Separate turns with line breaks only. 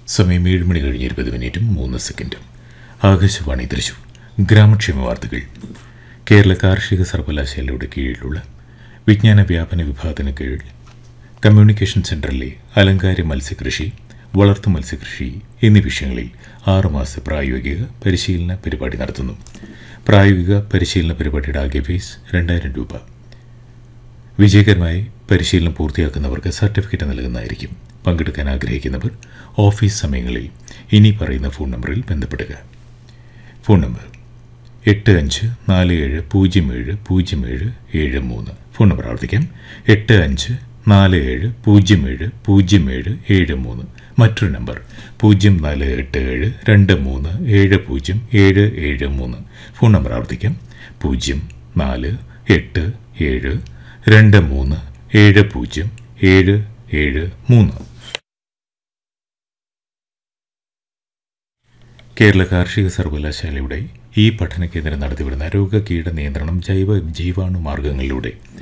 സമയം ഏഴ് മണി കഴിഞ്ഞ് ഇരുപത് മിനിറ്റും മൂന്ന് സെക്കൻഡും ആകാശവാണി തൃശൂർ ഗ്രാമക്ഷേമ വാർത്തകൾ കേരള കാർഷിക സർവകലാശാലയുടെ കീഴിലുള്ള വിജ്ഞാന വ്യാപന വിഭാഗത്തിന് കീഴിൽ കമ്മ്യൂണിക്കേഷൻ സെന്ററിലെ അലങ്കാര മത്സ്യകൃഷി വളർത്തു മത്സ്യകൃഷി എന്നീ വിഷയങ്ങളിൽ ആറുമാസ പ്രായോഗിക പരിശീലന പരിപാടി നടത്തുന്നു പ്രായോഗിക പരിശീലന പരിപാടിയുടെ ആകെ ഫീസ് രണ്ടായിരം രൂപ വിജയകരമായി പരിശീലനം പൂർത്തിയാക്കുന്നവർക്ക് സർട്ടിഫിക്കറ്റ് നൽകുന്നതായിരിക്കും പങ്കെടുക്കാൻ ആഗ്രഹിക്കുന്നവർ ഓഫീസ് സമയങ്ങളിൽ ഇനി പറയുന്ന ഫോൺ നമ്പറിൽ ബന്ധപ്പെടുക ഫോൺ നമ്പർ എട്ട് അഞ്ച് നാല് ഏഴ് പൂജ്യം ഏഴ് പൂജ്യം ഏഴ് ഏഴ് മൂന്ന് ഫോൺ നമ്പർ ആവർത്തിക്കാം എട്ട് അഞ്ച് നാല് ഏഴ് പൂജ്യം ഏഴ് പൂജ്യം ഏഴ് ഏഴ് മൂന്ന് മറ്റൊരു നമ്പർ പൂജ്യം നാല് എട്ട് ഏഴ് രണ്ട് മൂന്ന് ഏഴ് പൂജ്യം ഏഴ് ഏഴ് മൂന്ന് ഫോൺ നമ്പർ ആവർത്തിക്കാം പൂജ്യം നാല് എട്ട് ഏഴ് രണ്ട് മൂന്ന് ഏഴ് പൂജ്യം ഏഴ് ഏഴ് മൂന്ന് കേരള കാർഷിക സർവകലാശാലയുടെ ഈ പഠന കേന്ദ്രം നടത്തിവരുന്ന രോഗകീട നിയന്ത്രണം ജൈവ ജീവാണു മാർഗങ്ങളിലൂടെ